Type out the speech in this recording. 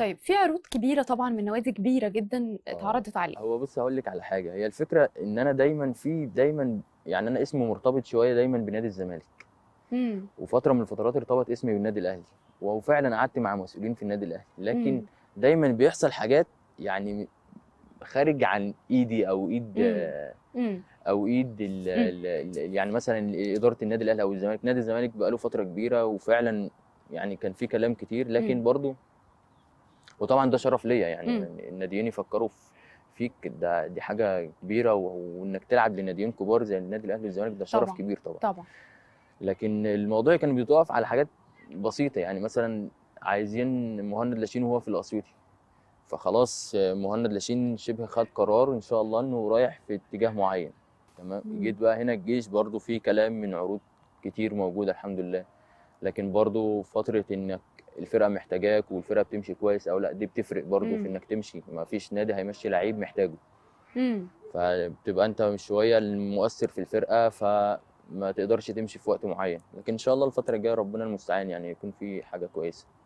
طيب في عروض كبيرة طبعًا من نوادي كبيرة جدًا آه. اتعرضت عليك. هو بُصّي هاقول لِك على حاجة، هي الفكرة إن أنا دايمًا في دايمًا يعني أنا اسمي مرتبط شوية دايمًا بنادي الزمالك، إمم. وفترة من الفترات ارتبط اسمي بالنادي الأهلي، وفعلًا قعدت مع مسؤولين في النادي الأهلي، لكن إمم. دايمًا بيحصل حاجات يعني خارج عن إيدي أو إيد إمم. إمم. أو إيد ال إمم. ال ال يعني مثلًا إدارة النادي الأهلي أو الزمالك، نادي الزمالك بقى له فترة كبيرة وفعلًا يعني كان في كلام كتير، لكن إمم. برضه وطبعًا ده شرف ليّا يعني إمم. الناديين يفكّروا ف فيك ده دي حاجة كبيرة و وإنك تلعب لناديين كبار زي النادي الأهلي والزمالك ده شرف طبعًا، كبير طبعًا. طبعًا. لكن الموضوع كان بيتوقف على حاجات بسيطة، يعني مثلًا عايزين مهند لاشين وهو في الأسيوطي، فخلاص مهند لاشين شبه خد قرار إن شاء الله إنه رايح في اتجاه معين، تمام، إمم. جيت بقى هنا الجيش برضه في كلام من عروض كتير موجودة الحمد لله، لكن برضه فترة إنك الفرقة محتاجاك والفرقة بتمشي كويس أو لأ، دي بتفرق برضه في إمم. إنك تمشي، ما فيش نادي هيمشّي لعيب محتاجه، إمم. فبتبقى أنت شوية المؤثر في الفرقة، فما تقدرش تمشي في وقت معين، لكن إن شاء الله الفترة الجاية ربنا المستعان يعني يكون في حاجة كويسة.